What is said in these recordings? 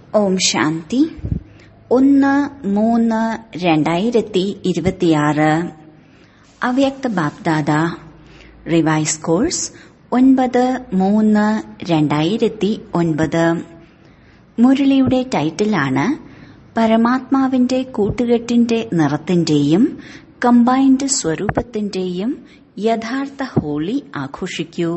ഓം ശാന്തി ഒന്ന് മൂന്ന് രണ്ടായിരത്തി ഇരുപത്തിയാറ് അവ്യക്ത ബാപ്ദാദ റിവൈസ് കോഴ്സ് ഒൻപത് മൂന്ന് രണ്ടായിരത്തി ഒൻപത് മുരളിയുടെ ടൈറ്റിലാണ് പരമാത്മാവിന്റെ കൂട്ടുകെട്ടിന്റെ നിറത്തിന്റെയും കമ്പൈൻഡ് സ്വരൂപത്തിന്റെയും യഥാർത്ഥ ഹോളി ആഘോഷിക്കൂ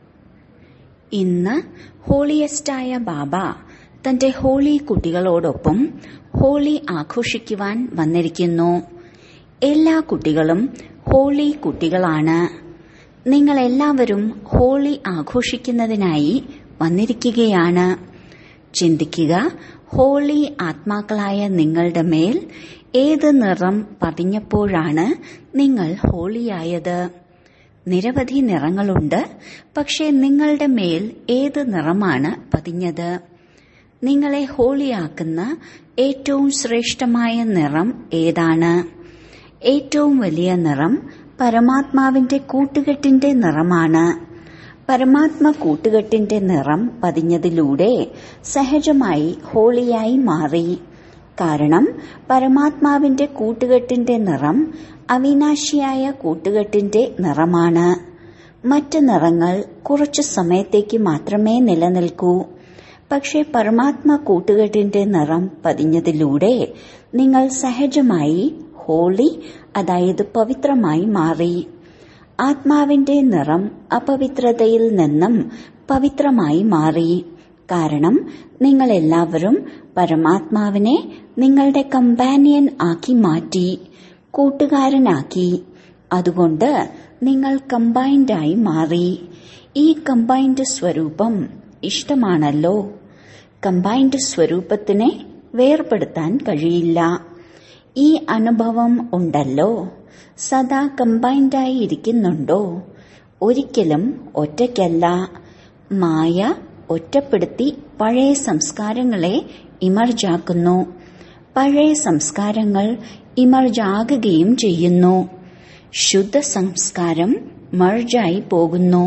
ഇന്ന് ഹോളിയസ്റ്റായ ബാബ തന്റെ ഹോളി കുട്ടികളോടൊപ്പം ഹോളി ആഘോഷിക്കുവാൻ വന്നിരിക്കുന്നു എല്ലാ കുട്ടികളും ഹോളി കുട്ടികളാണ് നിങ്ങൾ എല്ലാവരും ഹോളി ആഘോഷിക്കുന്നതിനായി വന്നിരിക്കുകയാണ് ചിന്തിക്കുക ഹോളി ആത്മാക്കളായ നിങ്ങളുടെ മേൽ ഏത് നിറം പതിഞ്ഞപ്പോഴാണ് നിങ്ങൾ ഹോളിയായത് നിരവധി നിറങ്ങളുണ്ട് പക്ഷേ നിങ്ങളുടെ മേൽ ഏത് നിറമാണ് പതിഞ്ഞത് നിങ്ങളെ ഹോളിയാക്കുന്ന ഏറ്റവും ശ്രേഷ്ഠമായ നിറം ഏതാണ് ഏറ്റവും വലിയ നിറം പരമാത്മാവിന്റെ കൂട്ടുകെട്ടിന്റെ നിറമാണ് പരമാത്മ കൂട്ടുകെട്ടിന്റെ നിറം പതിഞ്ഞതിലൂടെ സഹജമായി ഹോളിയായി മാറി കാരണം പരമാത്മാവിന്റെ കൂട്ടുകെട്ടിന്റെ നിറം അവിനാശിയായ കൂട്ടുകെട്ടിന്റെ നിറമാണ് മറ്റ് നിറങ്ങൾ കുറച്ചു സമയത്തേക്ക് മാത്രമേ നിലനിൽക്കൂ പക്ഷെ പരമാത്മ കൂട്ടുകെട്ടിന്റെ നിറം പതിഞ്ഞതിലൂടെ നിങ്ങൾ സഹജമായി ഹോളി അതായത് പവിത്രമായി മാറി ആത്മാവിന്റെ നിറം അപവിത്രതയിൽ നിന്നും പവിത്രമായി മാറി കാരണം നിങ്ങൾ എല്ലാവരും പരമാത്മാവിനെ നിങ്ങളുടെ കമ്പാനിയൻ ആക്കി മാറ്റി കൂട്ടുകാരനാക്കി അതുകൊണ്ട് നിങ്ങൾ കമ്പൈൻഡായി മാറി ഈ കമ്പൈൻഡ് സ്വരൂപം ഇഷ്ടമാണല്ലോ കമ്പൈൻഡ് സ്വരൂപത്തിനെ വേർപെടുത്താൻ കഴിയില്ല ഈ അനുഭവം ഉണ്ടല്ലോ സദാ കമ്പൈൻഡായി ഇരിക്കുന്നുണ്ടോ ഒരിക്കലും ഒറ്റയ്ക്കല്ല മായ ഒറ്റപ്പെടുത്തി പഴയ സംസ്കാരങ്ങളെ ഇമർജാക്കുന്നു പഴയ സംസ്കാരങ്ങൾ ഇമർജാകുകയും ചെയ്യുന്നു ശുദ്ധ സംസ്കാരം മർജായി പോകുന്നു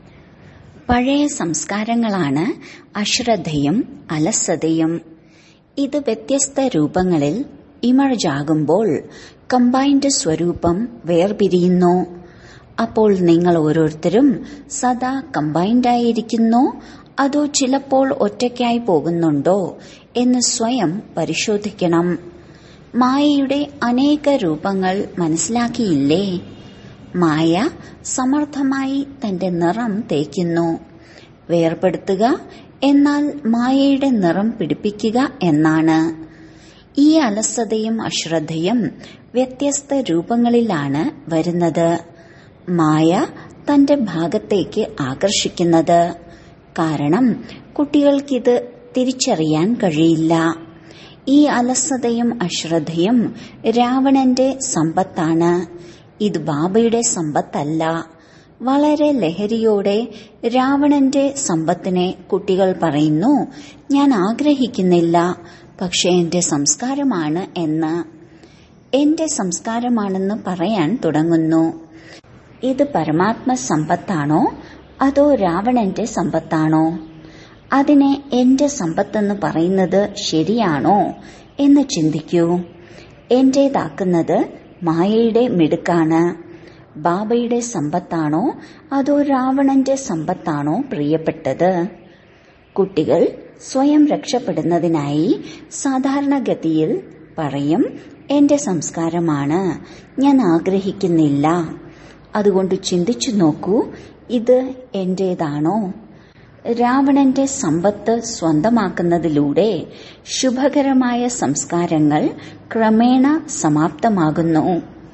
പഴയ സംസ്കാരങ്ങളാണ് അശ്രദ്ധയും അലസതയും ഇത് വ്യത്യസ്ത രൂപങ്ങളിൽ ഇമർജാകുമ്പോൾ കമ്പൈൻഡ് സ്വരൂപം വേർപിരിയുന്നു അപ്പോൾ നിങ്ങൾ ഓരോരുത്തരും സദാ കമ്പൈൻഡായിരിക്കുന്നോ അതോ ചിലപ്പോൾ ഒറ്റയ്ക്കായി പോകുന്നുണ്ടോ എന്ന് സ്വയം പരിശോധിക്കണം മായയുടെ അനേക രൂപങ്ങൾ മനസ്സിലാക്കിയില്ലേ മായ സമർത്ഥമായി തന്റെ നിറം തേക്കുന്നു വേർപെടുത്തുക എന്നാൽ മായയുടെ നിറം പിടിപ്പിക്കുക എന്നാണ് ഈ അലസതയും അശ്രദ്ധയും വ്യത്യസ്ത രൂപങ്ങളിലാണ് വരുന്നത് മായ തന്റെ ഭാഗത്തേക്ക് ആകർഷിക്കുന്നത് കാരണം കുട്ടികൾക്കിത് തിരിച്ചറിയാൻ കഴിയില്ല ഈ അലസതയും അശ്രദ്ധയും രാവണന്റെ സമ്പത്താണ് ഇത് ബാബയുടെ സമ്പത്തല്ല വളരെ ലഹരിയോടെ രാവണന്റെ സമ്പത്തിനെ കുട്ടികൾ പറയുന്നു ഞാൻ ആഗ്രഹിക്കുന്നില്ല പക്ഷെ എന്റെ സംസ്കാരമാണ് എന്ന് എന്റെ സംസ്കാരമാണെന്ന് പറയാൻ തുടങ്ങുന്നു ഇത് പരമാത്മ സമ്പത്താണോ അതോ രാവണന്റെ സമ്പത്താണോ അതിനെ എന്റെ സമ്പത്തെന്ന് പറയുന്നത് ശരിയാണോ എന്ന് ചിന്തിക്കൂ എന്റേതാക്കുന്നത് മായയുടെ മിടുക്കാണ് ബാബയുടെ സമ്പത്താണോ അതോ രാവണന്റെ സമ്പത്താണോ പ്രിയപ്പെട്ടത് കുട്ടികൾ സ്വയം രക്ഷപ്പെടുന്നതിനായി സാധാരണഗതിയിൽ പറയും എന്റെ സംസ്കാരമാണ് ഞാൻ ആഗ്രഹിക്കുന്നില്ല അതുകൊണ്ട് ചിന്തിച്ചു നോക്കൂ ഇത് എന്റേതാണോ രാവണന്റെ സമ്പത്ത് സ്വന്തമാക്കുന്നതിലൂടെ ശുഭകരമായ സംസ്കാരങ്ങൾ ക്രമേണ സമാപ്തമാകുന്നു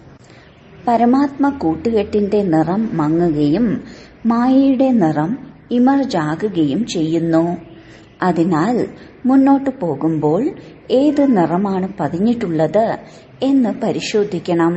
പരമാത്മ കൂട്ടുകെട്ടിന്റെ നിറം മങ്ങുകയും മായയുടെ നിറം ഇമർജാകുകയും ചെയ്യുന്നു അതിനാൽ മുന്നോട്ടു പോകുമ്പോൾ ഏത് നിറമാണ് പതിഞ്ഞിട്ടുള്ളത് എന്ന് പരിശോധിക്കണം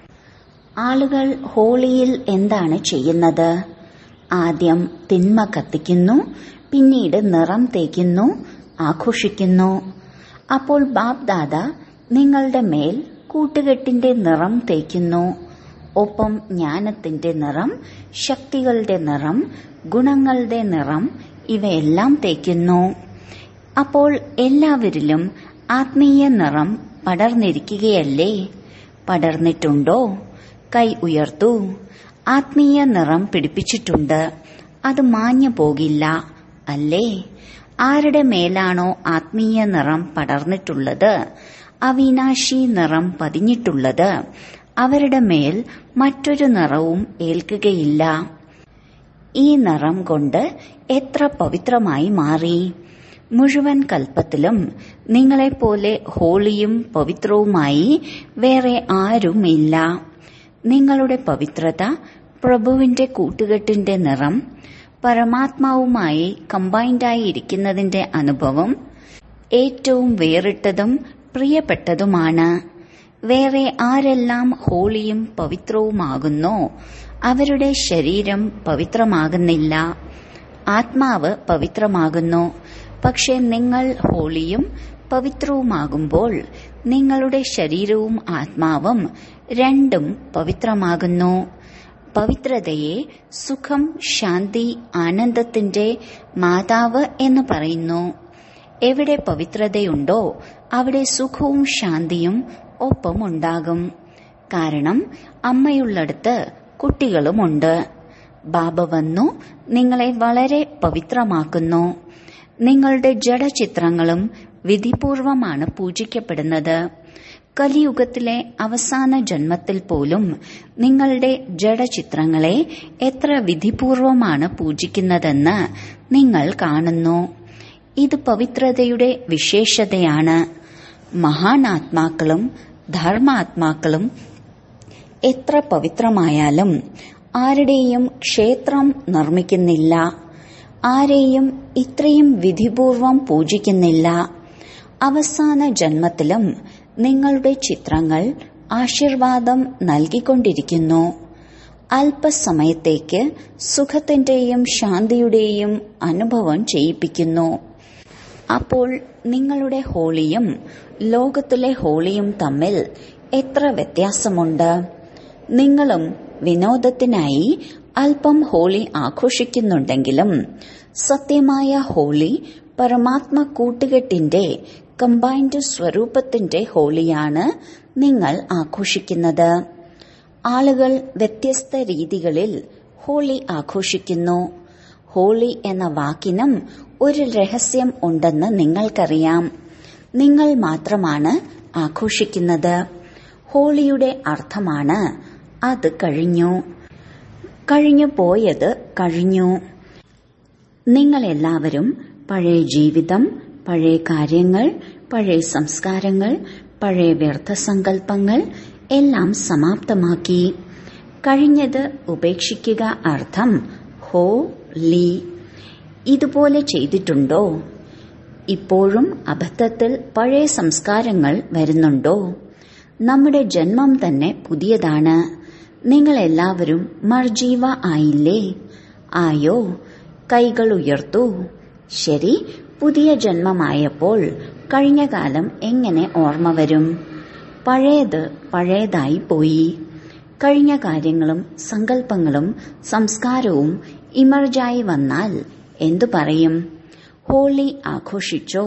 ആളുകൾ ഹോളിയിൽ എന്താണ് ചെയ്യുന്നത് ആദ്യം തിന്മ കത്തിക്കുന്നു പിന്നീട് നിറം തേക്കുന്നു ആഘോഷിക്കുന്നു അപ്പോൾ ബാബ് ദാദ നിങ്ങളുടെ മേൽ കൂട്ടുകെട്ടിന്റെ നിറം തേക്കുന്നു ഒപ്പം ജ്ഞാനത്തിന്റെ നിറം ശക്തികളുടെ നിറം ഗുണങ്ങളുടെ നിറം ഇവയെല്ലാം തേക്കുന്നു അപ്പോൾ എല്ലാവരിലും ആത്മീയ നിറം പടർന്നിരിക്കുകയല്ലേ പടർന്നിട്ടുണ്ടോ കൈ ഉയർത്തൂ ആത്മീയ നിറം പിടിപ്പിച്ചിട്ടുണ്ട് അത് മാഞ്ഞു പോകില്ല അല്ലേ ആരുടെ മേലാണോ ആത്മീയ നിറം പടർന്നിട്ടുള്ളത് അവിനാശി നിറം പതിഞ്ഞിട്ടുള്ളത് അവരുടെ മേൽ മറ്റൊരു നിറവും ഏൽക്കുകയില്ല ഈ നിറം കൊണ്ട് എത്ര പവിത്രമായി മാറി മുഴുവൻ കൽപ്പത്തിലും നിങ്ങളെപ്പോലെ ഹോളിയും പവിത്രവുമായി വേറെ ആരുമില്ല നിങ്ങളുടെ പവിത്രത പ്രഭുവിന്റെ കൂട്ടുകെട്ടിന്റെ നിറം പരമാത്മാവുമായി കമ്പൈൻഡായി ഇരിക്കുന്നതിന്റെ അനുഭവം ഏറ്റവും വേറിട്ടതും പ്രിയപ്പെട്ടതുമാണ് വേറെ ആരെല്ലാം ഹോളിയും പവിത്രവുമാകുന്നോ അവരുടെ ശരീരം പവിത്രമാകുന്നില്ല ആത്മാവ് പവിത്രമാകുന്നു പക്ഷെ നിങ്ങൾ ഹോളിയും പവിത്രവുമാകുമ്പോൾ നിങ്ങളുടെ ശരീരവും ആത്മാവും രണ്ടും പവിത്രമാകുന്നു പവിത്രതയെ സുഖം ശാന്തി ആനന്ദത്തിന്റെ മാതാവ് എന്ന് പറയുന്നു എവിടെ പവിത്രതയുണ്ടോ അവിടെ സുഖവും ശാന്തിയും ഒപ്പമുണ്ടാകും കാരണം അമ്മയുള്ളിടത്ത് കുട്ടികളുമുണ്ട് ബാബ വന്നു നിങ്ങളെ വളരെ പവിത്രമാക്കുന്നു നിങ്ങളുടെ ജഡചിത്രങ്ങളും വിധിപൂർവമാണ് പൂജിക്കപ്പെടുന്നത് കലിയുഗത്തിലെ അവസാന ജന്മത്തിൽ പോലും നിങ്ങളുടെ ജഡചിത്രങ്ങളെ എത്ര വിധിപൂർവമാണ് പൂജിക്കുന്നതെന്ന് നിങ്ങൾ കാണുന്നു ഇത് പവിത്രതയുടെ വിശേഷതയാണ് മഹാനാത്മാക്കളും ധർമാത്മാക്കളും എത്ര പവിത്രമായാലും ആരുടെയും ക്ഷേത്രം നിർമ്മിക്കുന്നില്ല ആരെയും ഇത്രയും വിധിപൂർവം പൂജിക്കുന്നില്ല അവസാന ജന്മത്തിലും നിങ്ങളുടെ ചിത്രങ്ങൾ ആശീർവാദം നൽകിക്കൊണ്ടിരിക്കുന്നു അല്പസമയത്തേക്ക് സുഖത്തിന്റെയും ശാന്തിയുടെയും അനുഭവം ചെയ്യിപ്പിക്കുന്നു അപ്പോൾ നിങ്ങളുടെ ഹോളിയും ലോകത്തിലെ ഹോളിയും തമ്മിൽ എത്ര വ്യത്യാസമുണ്ട് നിങ്ങളും വിനോദത്തിനായി അല്പം ഹോളി ആഘോഷിക്കുന്നുണ്ടെങ്കിലും സത്യമായ ഹോളി പരമാത്മ കൂട്ടുകെട്ടിന്റെ കമ്പൈൻഡ് സ്വരൂപത്തിന്റെ ഹോളിയാണ് നിങ്ങൾ ആഘോഷിക്കുന്നത് ആളുകൾ വ്യത്യസ്ത രീതികളിൽ ഹോളി ആഘോഷിക്കുന്നു ഹോളി എന്ന വാക്കിനും ഒരു രഹസ്യം ഉണ്ടെന്ന് നിങ്ങൾക്കറിയാം നിങ്ങൾ മാത്രമാണ് ആഘോഷിക്കുന്നത് ഹോളിയുടെ അർത്ഥമാണ് അത് കഴിഞ്ഞു കഴിഞ്ഞു പോയത് കഴിഞ്ഞു നിങ്ങളെല്ലാവരും പഴയ ജീവിതം പഴയ കാര്യങ്ങൾ പഴയ സംസ്കാരങ്ങൾ പഴയ വ്യർത്ഥസങ്കല്പങ്ങൾ എല്ലാം സമാപ്തമാക്കി കഴിഞ്ഞത് ഉപേക്ഷിക്കുക അർത്ഥം ഹോ ലീ ഇതുപോലെ ചെയ്തിട്ടുണ്ടോ ഇപ്പോഴും അബദ്ധത്തിൽ പഴയ സംസ്കാരങ്ങൾ വരുന്നുണ്ടോ നമ്മുടെ ജന്മം തന്നെ പുതിയതാണ് നിങ്ങളെല്ലാവരും മർജീവ ആയില്ലേ ആയോ കൈകൾ ഉയർത്തു ശരി പുതിയ ജന്മമായപ്പോൾ കഴിഞ്ഞ കാലം എങ്ങനെ ഓർമ്മ വരും പഴയത് പഴയതായി പോയി കഴിഞ്ഞ കാര്യങ്ങളും സങ്കല്പങ്ങളും സംസ്കാരവും ഇമർജായി വന്നാൽ എന്തു പറയും ഹോളി ആഘോഷിച്ചോ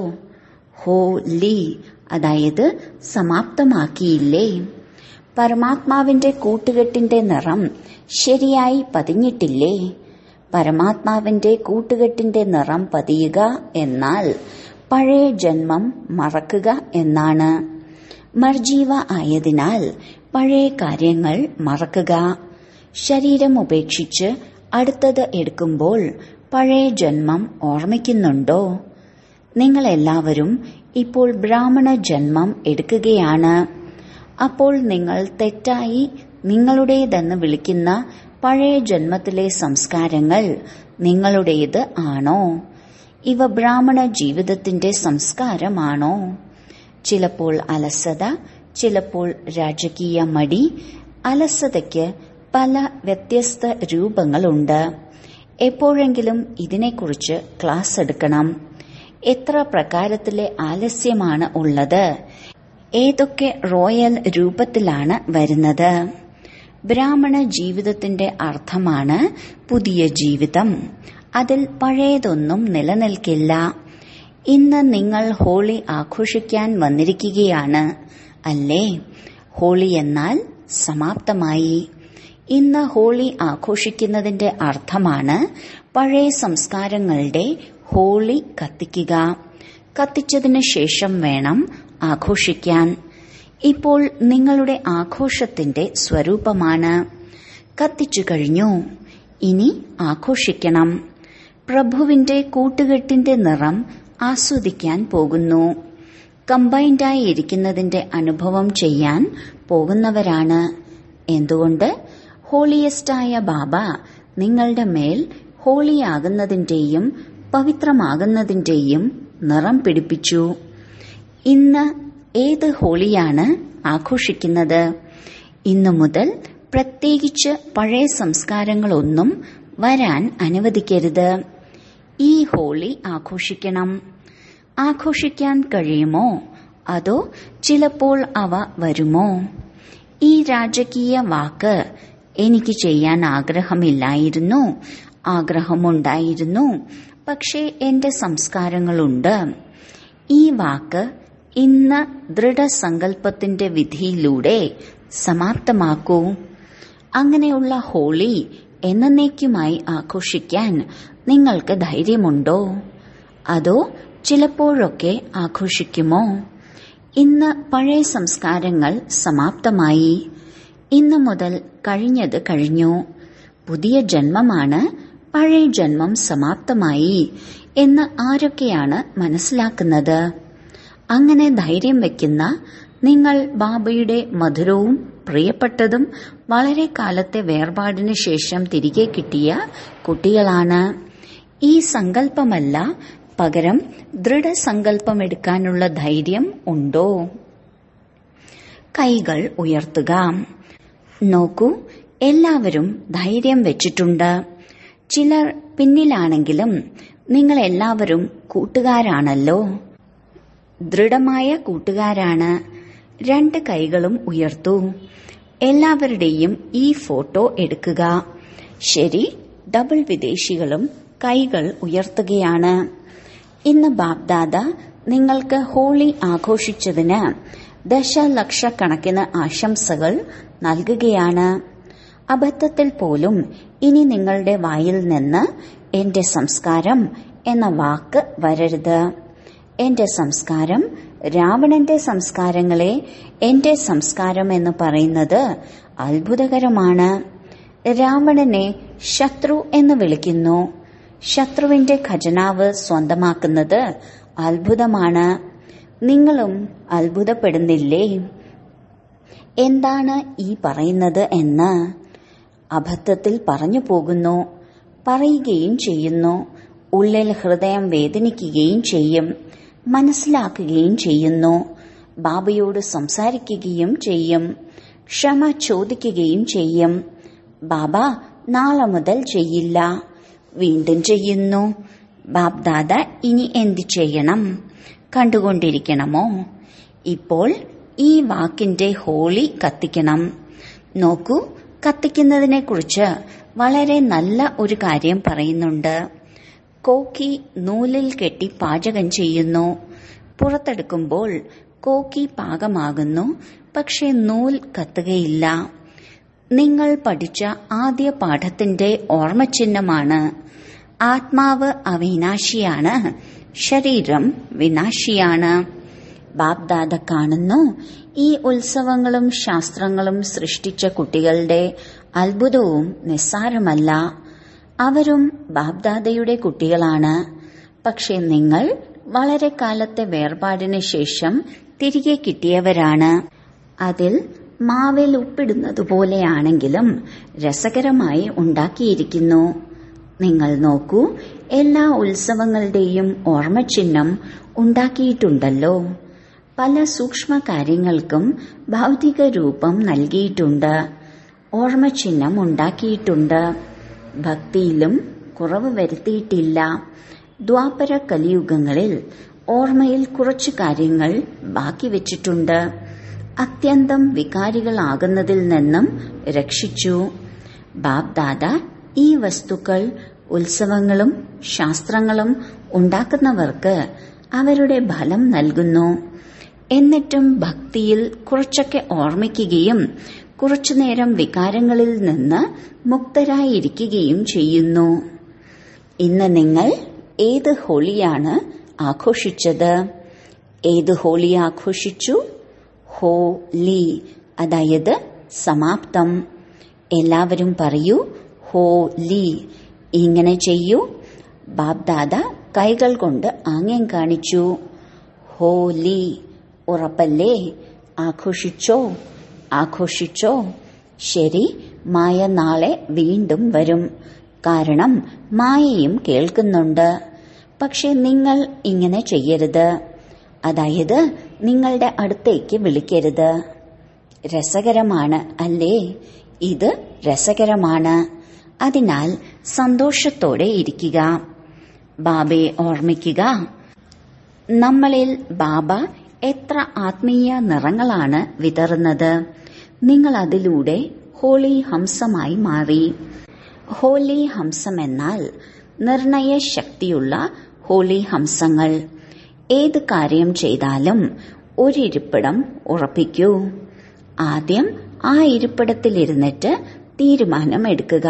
ഹോലി അതായത് സമാപ്തമാക്കിയില്ലേ പരമാത്മാവിന്റെ കൂട്ടുകെട്ടിന്റെ നിറം ശരിയായി പതിഞ്ഞിട്ടില്ലേ പരമാത്മാവിന്റെ കൂട്ടുകെട്ടിന്റെ നിറം പതിയുക എന്നാൽ പഴയ ജന്മം മറക്കുക എന്നാണ് മർജീവ ആയതിനാൽ പഴയ കാര്യങ്ങൾ മറക്കുക ശരീരം ഉപേക്ഷിച്ച് അടുത്തത് എടുക്കുമ്പോൾ പഴയ ജന്മം ഓർമ്മിക്കുന്നുണ്ടോ നിങ്ങളെല്ലാവരും ഇപ്പോൾ ബ്രാഹ്മണ ജന്മം എടുക്കുകയാണ് അപ്പോൾ നിങ്ങൾ തെറ്റായി നിങ്ങളുടേതെന്ന് വിളിക്കുന്ന പഴയ ജന്മത്തിലെ സംസ്കാരങ്ങൾ നിങ്ങളുടേത് ആണോ ഇവ ബ്രാഹ്മണ ജീവിതത്തിന്റെ സംസ്കാരമാണോ ചിലപ്പോൾ അലസത ചിലപ്പോൾ രാജകീയ മടി അലസതയ്ക്ക് പല വ്യത്യസ്ത രൂപങ്ങളുണ്ട് എപ്പോഴെങ്കിലും ഇതിനെക്കുറിച്ച് ക്ലാസ് എടുക്കണം എത്ര പ്രകാരത്തിലെ ആലസ്യമാണ് ഉള്ളത് ഏതൊക്കെ റോയൽ രൂപത്തിലാണ് വരുന്നത് ബ്രാഹ്മണ ജീവിതത്തിന്റെ അർത്ഥമാണ് പുതിയ ജീവിതം അതിൽ പഴയതൊന്നും നിലനിൽക്കില്ല ഇന്ന് നിങ്ങൾ ഹോളി ആഘോഷിക്കാൻ വന്നിരിക്കുകയാണ് അല്ലേ ഹോളി എന്നാൽ സമാപ്തമായി ഇന്ന് ഹോളി ആഘോഷിക്കുന്നതിന്റെ അർത്ഥമാണ് പഴയ സംസ്കാരങ്ങളുടെ ഹോളി കത്തിക്കുക കത്തിച്ചതിന് ശേഷം വേണം ആഘോഷിക്കാൻ ഇപ്പോൾ നിങ്ങളുടെ ആഘോഷത്തിന്റെ സ്വരൂപമാണ് കത്തിച്ചു കഴിഞ്ഞു ഇനി ആഘോഷിക്കണം പ്രഭുവിന്റെ കൂട്ടുകെട്ടിന്റെ നിറം ആസ്വദിക്കാൻ പോകുന്നു കമ്പൈൻഡായി ഇരിക്കുന്നതിന്റെ അനുഭവം ചെയ്യാൻ പോകുന്നവരാണ് എന്തുകൊണ്ട് ഹോളിയസ്റ്റായ ബാബ നിങ്ങളുടെ മേൽ ഹോളിയാകുന്നതിന്റെയും പവിത്രമാകുന്നതിന്റെയും നിറം പിടിപ്പിച്ചു ഇന്ന് ഏത് ഹോളിയാണ് ആഘോഷിക്കുന്നത് ഇന്നു മുതൽ പ്രത്യേകിച്ച് പഴയ സംസ്കാരങ്ങളൊന്നും വരാൻ അനുവദിക്കരുത് ഈ ഹോളി ആഘോഷിക്കണം ആഘോഷിക്കാൻ കഴിയുമോ അതോ ചിലപ്പോൾ അവ വരുമോ ഈ രാജകീയ വാക്ക് എനിക്ക് ചെയ്യാൻ ആഗ്രഹമില്ലായിരുന്നു ആഗ്രഹമുണ്ടായിരുന്നു പക്ഷേ എന്റെ സംസ്കാരങ്ങളുണ്ട് ഈ വാക്ക് ഇന്ന് ദൃഢസങ്കല്പത്തിന്റെ വിധിയിലൂടെ സമാപ്തമാക്കൂ അങ്ങനെയുള്ള ഹോളി എന്നേക്കുമായി ആഘോഷിക്കാൻ നിങ്ങൾക്ക് ധൈര്യമുണ്ടോ അതോ ചിലപ്പോഴൊക്കെ ആഘോഷിക്കുമോ ഇന്ന് പഴയ സംസ്കാരങ്ങൾ സമാപ്തമായി ഇന്നു മുതൽ കഴിഞ്ഞത് കഴിഞ്ഞു പുതിയ ജന്മമാണ് പഴയ ജന്മം സമാപ്തമായി എന്ന് ആരൊക്കെയാണ് മനസ്സിലാക്കുന്നത് അങ്ങനെ ധൈര്യം വയ്ക്കുന്ന നിങ്ങൾ ബാബയുടെ മധുരവും പ്രിയപ്പെട്ടതും വളരെ കാലത്തെ വേർപാടിന് ശേഷം തിരികെ കിട്ടിയ കുട്ടികളാണ് ഈ സങ്കല്പമല്ല പകരം ദൃഢസങ്കല്പമെടുക്കാനുള്ള ധൈര്യം ഉണ്ടോ കൈകൾ ഉയർത്തുക നോക്കൂ എല്ലാവരും ധൈര്യം വെച്ചിട്ടുണ്ട് ചിലർ പിന്നിലാണെങ്കിലും നിങ്ങൾ എല്ലാവരും കൂട്ടുകാരാണല്ലോ ദൃഢമായ കൂട്ടുകാരാണ് രണ്ട് കൈകളും ഉയർത്തു എല്ലാവരുടെയും ഈ ഫോട്ടോ എടുക്കുക ശരി ഡബിൾ വിദേശികളും കൈകൾ ഉയർത്തുകയാണ് ഇന്ന് ബാബ്ദാദ നിങ്ങൾക്ക് ഹോളി ആഘോഷിച്ചതിന് ദശലക്ഷക്കണക്കിന് ആശംസകൾ നൽകുകയാണ് അബദ്ധത്തിൽ പോലും ഇനി നിങ്ങളുടെ വായിൽ നിന്ന് എന്റെ സംസ്കാരം എന്ന വാക്ക് വരരുത് എന്റെ സംസ്കാരം രാവണന്റെ സംസ്കാരങ്ങളെ എന്റെ സംസ്കാരം എന്ന് പറയുന്നത് അത്ഭുതകരമാണ് രാവണനെ ശത്രു എന്ന് വിളിക്കുന്നു ശത്രുവിന്റെ ഖജനാവ് സ്വന്തമാക്കുന്നത് അത്ഭുതമാണ് നിങ്ങളും അത്ഭുതപ്പെടുന്നില്ലേ എന്താണ് ഈ പറയുന്നത് എന്ന് അബദ്ധത്തിൽ പറഞ്ഞു പോകുന്നു പറയുകയും ചെയ്യുന്നു ഉള്ളിൽ ഹൃദയം വേദനിക്കുകയും ചെയ്യും മനസ്സിലാക്കുകയും ചെയ്യുന്നു ബാബയോട് സംസാരിക്കുകയും ചെയ്യും ക്ഷമ ചോദിക്കുകയും ചെയ്യും ബാബ നാളെ മുതൽ ചെയ്യില്ല വീണ്ടും ചെയ്യുന്നു ബാബ്ദാദ ഇനി എന്തു ചെയ്യണം കണ്ടുകൊണ്ടിരിക്കണമോ ഇപ്പോൾ ഈ വാക്കിന്റെ ഹോളി കത്തിക്കണം നോക്കൂ കത്തിക്കുന്നതിനെ കുറിച്ച് വളരെ നല്ല ഒരു കാര്യം പറയുന്നുണ്ട് കോക്കി നൂലിൽ കെട്ടി പാചകം ചെയ്യുന്നു പുറത്തെടുക്കുമ്പോൾ കോക്കി പാകമാകുന്നു പക്ഷെ നൂൽ കത്തുകയില്ല നിങ്ങൾ പഠിച്ച ആദ്യ പാഠത്തിന്റെ ഓർമ്മചിഹ്നമാണ് ആത്മാവ് അവിനാശിയാണ് ശരീരം വിനാശിയാണ് ബാബ്ദാദ കാണുന്നു ഈ ഉത്സവങ്ങളും ശാസ്ത്രങ്ങളും സൃഷ്ടിച്ച കുട്ടികളുടെ അത്ഭുതവും നിസ്സാരമല്ല അവരും ബാബ്ദാദയുടെ കുട്ടികളാണ് പക്ഷെ നിങ്ങൾ വളരെ കാലത്തെ വേർപാടിന് ശേഷം തിരികെ കിട്ടിയവരാണ് അതിൽ മാവിൽ ഉപ്പിടുന്നതുപോലെയാണെങ്കിലും രസകരമായി ഉണ്ടാക്കിയിരിക്കുന്നു നിങ്ങൾ നോക്കൂ എല്ലാ ഉത്സവങ്ങളുടെയും ഓർമ്മചിഹ്നം ഉണ്ടാക്കിയിട്ടുണ്ടല്ലോ പല സൂക്ഷ്മ കാര്യങ്ങൾക്കും ഭൗതിക രൂപം നൽകിയിട്ടുണ്ട് ഓർമ്മചിഹ്നം ഉണ്ടാക്കിയിട്ടുണ്ട് ഭക്തിയിലും കുറവ് വരുത്തിയിട്ടില്ല ദ്വാപര കലിയുഗങ്ങളിൽ ഓർമ്മയിൽ കുറച്ചു കാര്യങ്ങൾ ബാക്കി വെച്ചിട്ടുണ്ട് അത്യന്തം വികാരികളാകുന്നതിൽ നിന്നും രക്ഷിച്ചു ബാബ്ദാദ ഈ വസ്തുക്കൾ ഉത്സവങ്ങളും ശാസ്ത്രങ്ങളും ഉണ്ടാക്കുന്നവർക്ക് അവരുടെ ഫലം നൽകുന്നു എന്നിട്ടും ഭക്തിയിൽ കുറച്ചൊക്കെ ഓർമ്മിക്കുകയും കുറച്ചുനേരം വികാരങ്ങളിൽ നിന്ന് മുക്തരായിരിക്കുകയും ചെയ്യുന്നു ഇന്ന് നിങ്ങൾ ഏത് ഹോളിയാണ് ആഘോഷിച്ചത് ഏത് ഹോളി ആഘോഷിച്ചു ഹോലി അതായത് സമാപ്തം എല്ലാവരും പറയൂ ഹോലി ഇങ്ങനെ ചെയ്യൂ ബാബ്ദാദ കൈകൾ കൊണ്ട് ആംഗ്യം കാണിച്ചു ഹോലി ഉറപ്പല്ലേ ആഘോഷിച്ചോ ആഘോഷിച്ചോ ശരി മായ നാളെ വീണ്ടും വരും കാരണം മായയും കേൾക്കുന്നുണ്ട് പക്ഷെ നിങ്ങൾ ഇങ്ങനെ ചെയ്യരുത് അതായത് നിങ്ങളുടെ അടുത്തേക്ക് വിളിക്കരുത് രസകരമാണ് അല്ലേ ഇത് രസകരമാണ് അതിനാൽ സന്തോഷത്തോടെ ഇരിക്കുക ബാബയെ ഓർമ്മിക്കുക നമ്മളിൽ ബാബ എത്ര ആത്മീയ നിറങ്ങളാണ് വിതറുന്നത് നിങ്ങൾ അതിലൂടെ ഹോളി ഹംസമായി മാറി ഹോലി ഹംസം എന്നാൽ നിർണയ ശക്തിയുള്ള ഹോളി ഹംസങ്ങൾ ഏത് കാര്യം ചെയ്താലും ഒരിരിപ്പിടം ഉറപ്പിക്കൂ ആദ്യം ആ ഇരിപ്പിടത്തിലിരുന്നിട്ട് തീരുമാനമെടുക്കുക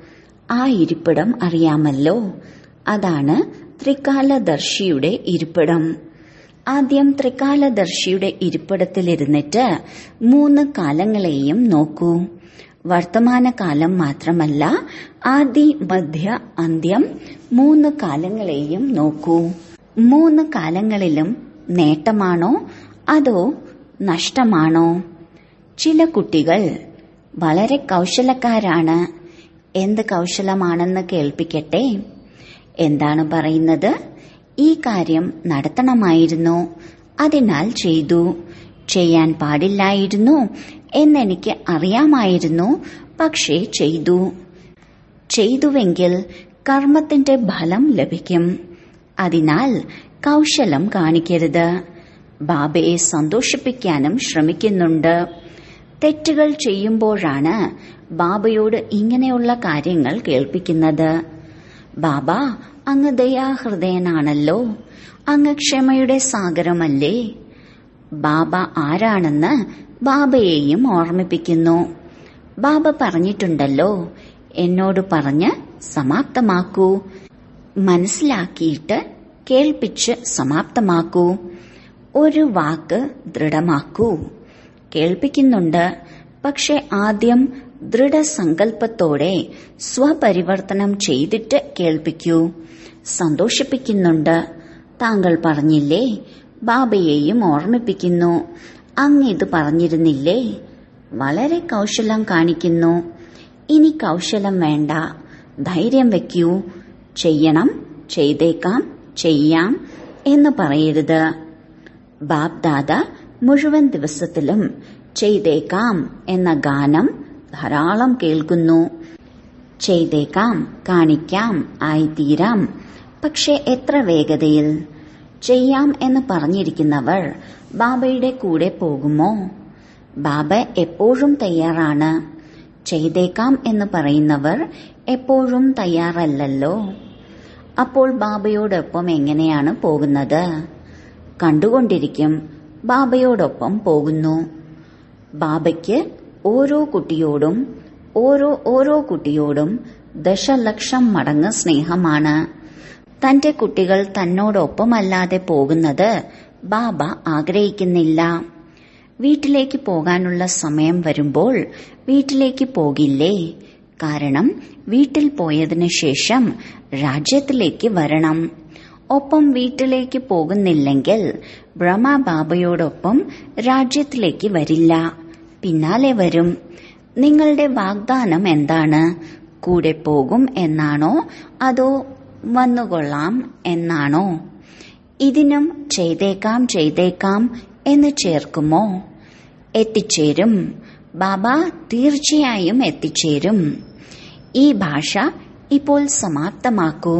ആ ഇരിപ്പിടം അറിയാമല്ലോ അതാണ് ത്രികാലദർശിയുടെ ഇരിപ്പിടം ആദ്യം ത്രികാലദർശിയുടെ ഇരിപ്പിടത്തിലിരുന്നിട്ട് മൂന്ന് കാലങ്ങളെയും നോക്കൂ വർത്തമാനകാലം മാത്രമല്ല ആദി മധ്യ അന്ത്യം മൂന്ന് കാലങ്ങളെയും നോക്കൂ മൂന്ന് കാലങ്ങളിലും നേട്ടമാണോ അതോ നഷ്ടമാണോ ചില കുട്ടികൾ വളരെ കൗശലക്കാരാണ് എന്ത് കൗശലമാണെന്ന് കേൾപ്പിക്കട്ടെ എന്താണ് പറയുന്നത് ഈ കാര്യം നടത്തണമായിരുന്നു അതിനാൽ ചെയ്തു ചെയ്യാൻ പാടില്ലായിരുന്നു എന്നെനിക്ക് അറിയാമായിരുന്നു പക്ഷേ ചെയ്തു ചെയ്തുവെങ്കിൽ കർമ്മത്തിന്റെ ഫലം ലഭിക്കും അതിനാൽ കൗശലം കാണിക്കരുത് ബാബയെ സന്തോഷിപ്പിക്കാനും ശ്രമിക്കുന്നുണ്ട് തെറ്റുകൾ ചെയ്യുമ്പോഴാണ് ബാബയോട് ഇങ്ങനെയുള്ള കാര്യങ്ങൾ കേൾപ്പിക്കുന്നത് ബാബ അങ്ങ് ദയാഹൃദയനാണല്ലോ അങ്ങ് ക്ഷമയുടെ സാഗരമല്ലേ ബാബ ആരാണെന്ന് ബാബയെയും ഓർമ്മിപ്പിക്കുന്നു ബാബ പറഞ്ഞിട്ടുണ്ടല്ലോ എന്നോട് പറഞ്ഞ് സമാപ്തമാക്കൂ മനസ്സിലാക്കിയിട്ട് കേൾപ്പിച്ച് സമാപ്തമാക്കൂ ഒരു വാക്ക് ദൃഢമാക്കൂ കേൾപ്പിക്കുന്നുണ്ട് പക്ഷെ ആദ്യം ദൃഢസങ്കല്പത്തോടെ സ്വപരിവർത്തനം ചെയ്തിട്ട് കേൾപ്പിക്കൂ സന്തോഷിപ്പിക്കുന്നുണ്ട് താങ്കൾ പറഞ്ഞില്ലേ ബാബയെയും ഓർമ്മിപ്പിക്കുന്നു അങ്ങ് ഇത് പറഞ്ഞിരുന്നില്ലേ വളരെ കൗശലം കാണിക്കുന്നു ഇനി കൗശലം വേണ്ട ധൈര്യം വെക്കൂ ചെയ്യണം ചെയ്തേക്കാം ചെയ്യാം എന്ന് പറയരുത് ബാബ് ദാദ മുഴുവൻ ദിവസത്തിലും ചെയ്തേക്കാം എന്ന ഗാനം ധാരാളം കേൾക്കുന്നു ചെയ്തേക്കാം കാണിക്കാം ആയിത്തീരാം പക്ഷെ എത്ര വേഗതയിൽ ചെയ്യാം എന്ന് പറഞ്ഞിരിക്കുന്നവർ ബാബയുടെ കൂടെ പോകുമോ ബാബ എപ്പോഴും തയ്യാറാണ് ചെയ്തേക്കാം എന്ന് പറയുന്നവർ എപ്പോഴും തയ്യാറല്ലല്ലോ അപ്പോൾ ബാബയോടൊപ്പം എങ്ങനെയാണ് പോകുന്നത് കണ്ടുകൊണ്ടിരിക്കും ബാബയോടൊപ്പം പോകുന്നു ബാബയ്ക്ക് ഓരോ കുട്ടിയോടും ഓരോ ഓരോ കുട്ടിയോടും ദശലക്ഷം മടങ്ങ് സ്നേഹമാണ് തന്റെ കുട്ടികൾ തന്നോടൊപ്പമല്ലാതെ പോകുന്നത് ബാബ ആഗ്രഹിക്കുന്നില്ല വീട്ടിലേക്ക് പോകാനുള്ള സമയം വരുമ്പോൾ വീട്ടിലേക്ക് പോകില്ലേ കാരണം വീട്ടിൽ പോയതിനു ശേഷം രാജ്യത്തിലേക്ക് വരണം ഒപ്പം വീട്ടിലേക്ക് പോകുന്നില്ലെങ്കിൽ ബ്രഹ്മബാബയോടൊപ്പം രാജ്യത്തിലേക്ക് വരില്ല പിന്നാലെ വരും നിങ്ങളുടെ വാഗ്ദാനം എന്താണ് കൂടെ പോകും എന്നാണോ അതോ വന്നുകൊള്ളാം എന്നാണോ ഇതിനും ചെയ്തേക്കാം ചെയ്തേക്കാം എന്ന് ചേർക്കുമോ എത്തിച്ചേരും ബാബ തീർച്ചയായും എത്തിച്ചേരും ഈ ഭാഷ ഇപ്പോൾ സമാപ്തമാക്കൂ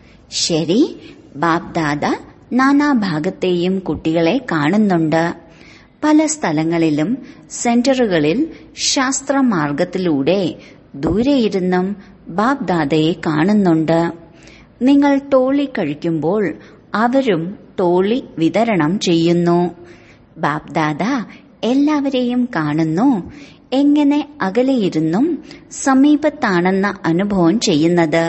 ശരി ബാബ്ദാദ നാനാഭാഗത്തെയും കുട്ടികളെ കാണുന്നുണ്ട് പല സ്ഥലങ്ങളിലും സെന്ററുകളിൽ ശാസ്ത്രമാർഗത്തിലൂടെ ദൂരെയിരുന്നും ബാബ്ദാദയെ കാണുന്നുണ്ട് നിങ്ങൾ ടോളി കഴിക്കുമ്പോൾ അവരും ടോളി വിതരണം ചെയ്യുന്നു ബാബ്ദാദ എല്ലാവരെയും കാണുന്നു എങ്ങനെ അകലെയിരുന്നും സമീപത്താണെന്ന അനുഭവം ചെയ്യുന്നത്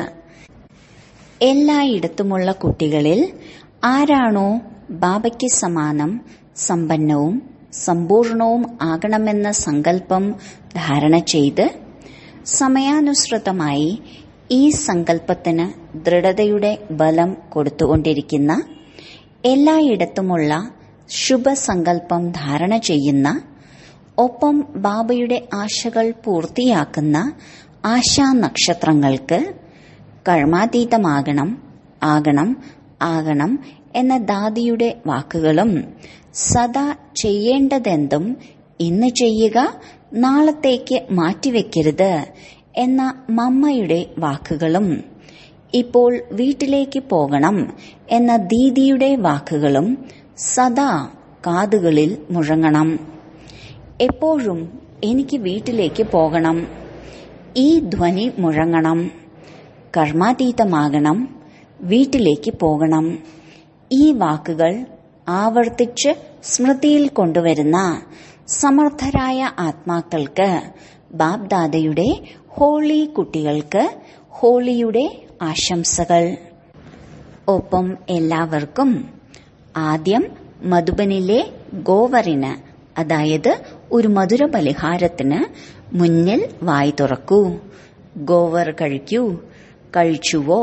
എല്ലായിടത്തുമുള്ള കുട്ടികളിൽ ആരാണോ ബാബയ്ക്ക് സമാനം സമ്പന്നവും സമ്പൂർണവും ആകണമെന്ന സങ്കല്പം ധാരണ ചെയ്ത് സമയാനുസൃതമായി ഈ സങ്കല്പത്തിന് ദൃഢതയുടെ ബലം കൊടുത്തുകൊണ്ടിരിക്കുന്ന എല്ലായിടത്തുമുള്ള ശുഭസങ്കല്പം ധാരണ ചെയ്യുന്ന ഒപ്പം ബാബയുടെ ആശകൾ പൂർത്തിയാക്കുന്ന ആശാനക്ഷത്രങ്ങൾക്ക് കർമാതീതമാകണം ആകണം ആകണം എന്ന ദാദിയുടെ വാക്കുകളും സദാ ചെയ്യേണ്ടതെന്തും ഇന്ന് ചെയ്യുക നാളത്തേക്ക് മാറ്റിവെക്കരുത് എന്ന മമ്മയുടെ വാക്കുകളും ഇപ്പോൾ വീട്ടിലേക്ക് പോകണം എന്ന ദീദിയുടെ വാക്കുകളും സദാ കാതുകളിൽ മുഴങ്ങണം എപ്പോഴും എനിക്ക് വീട്ടിലേക്ക് പോകണം ഈ ധ്വനി മുഴങ്ങണം കർമാതീതമാകണം വീട്ടിലേക്ക് പോകണം ഈ വാക്കുകൾ ആവർത്തിച്ച് സ്മൃതിയിൽ കൊണ്ടുവരുന്ന സമർത്ഥരായ ആത്മാക്കൾക്ക് ബാബ്ദാദയുടെ ഹോളി കുട്ടികൾക്ക് ഹോളിയുടെ ആശംസകൾ ഒപ്പം എല്ലാവർക്കും ആദ്യം മധുബനിലെ ഗോവറിന് അതായത് ഒരു മധുര പലഹാരത്തിന് മുന്നിൽ വായി തുറക്കൂ ഗോവർ കഴിക്കൂ കഴിച്ചുവോ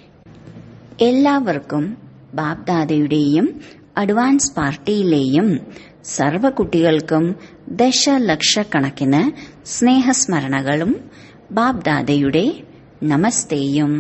എല്ലാവർക്കും ബാബ്ദാദയുടെയും അഡ്വാൻസ് പാർട്ടിയിലെയും സർവ കുട്ടികൾക്കും ദശലക്ഷക്കണക്കിന് സ്നേഹസ്മരണകളും ബാബ്ദാദയുടെ നമസ്തേയും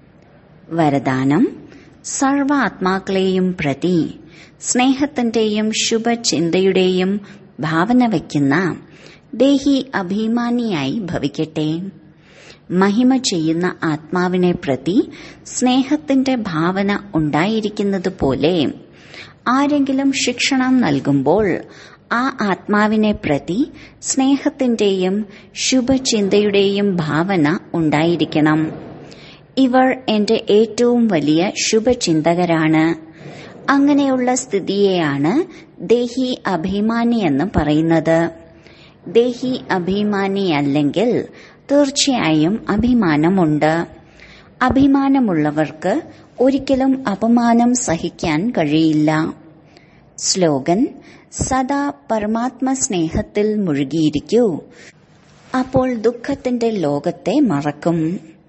വരദാനം സർവ ആത്മാക്കളെയും പ്രതി സ്നേഹത്തിന്റെയും ശുഭചിന്തയുടെയും ഭാവന വയ്ക്കുന്ന ദേഹി അഭിമാനിയായി ഭവിക്കട്ടെ മഹിമ ചെയ്യുന്ന ആത്മാവിനെ പ്രതി സ്നേഹത്തിന്റെ ഭാവന ഉണ്ടായിരിക്കുന്നത് പോലെ ആരെങ്കിലും ശിക്ഷണം നൽകുമ്പോൾ ആ ആത്മാവിനെ പ്രതി സ്നേഹത്തിന്റെയും ശുഭചിന്തയുടെയും ഭാവന ഉണ്ടായിരിക്കണം ഇവർ എന്റെ ഏറ്റവും വലിയ ശുഭചിന്തകരാണ് അങ്ങനെയുള്ള സ്ഥിതിയെയാണ് ദേഹി അഭിമാനി എന്ന് പറയുന്നത് ദേഹി അഭിമാനിയല്ലെങ്കിൽ തീർച്ചയായും അഭിമാനമുണ്ട് അഭിമാനമുള്ളവർക്ക് ഒരിക്കലും അപമാനം സഹിക്കാൻ കഴിയില്ല സ്ലോഗൻ സദാ പരമാത്മ സ്നേഹത്തിൽ മുഴുകിയിരിക്കൂ അപ്പോൾ ദുഃഖത്തിന്റെ ലോകത്തെ മറക്കും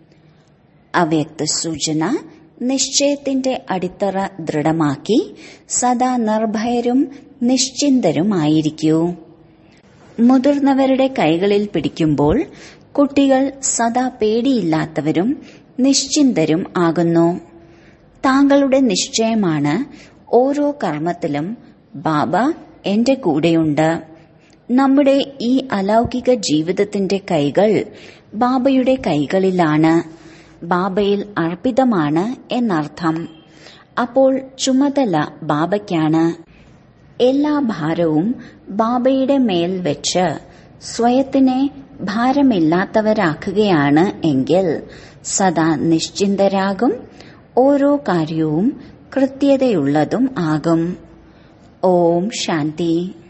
അവ്യക്ത സൂചന നിശ്ചയത്തിന്റെ അടിത്തറ ദൃഢമാക്കി സദാ നിർഭയരും നിശ്ചിന്തരുമായിരിക്കൂ മുതിർന്നവരുടെ കൈകളിൽ പിടിക്കുമ്പോൾ കുട്ടികൾ സദാ പേടിയില്ലാത്തവരും നിശ്ചിന്തരും ആകുന്നു താങ്കളുടെ നിശ്ചയമാണ് ഓരോ കർമ്മത്തിലും ബാബ എന്റെ കൂടെയുണ്ട് നമ്മുടെ ഈ അലൗകിക ജീവിതത്തിന്റെ കൈകൾ ബാബയുടെ കൈകളിലാണ് ബാബയിൽ അർപ്പിതമാണ് എന്നർത്ഥം അപ്പോൾ ചുമതല ബാബയ്ക്കാണ് എല്ലാ ഭാരവും ബാബയുടെ മേൽ വെച്ച് സ്വയത്തിനെ ഭാരമില്ലാത്തവരാക്കുകയാണ് എങ്കിൽ സദാ നിശ്ചിന്തരാകും ഓരോ കാര്യവും കൃത്യതയുള്ളതും ആകും ഓം ശാന്തി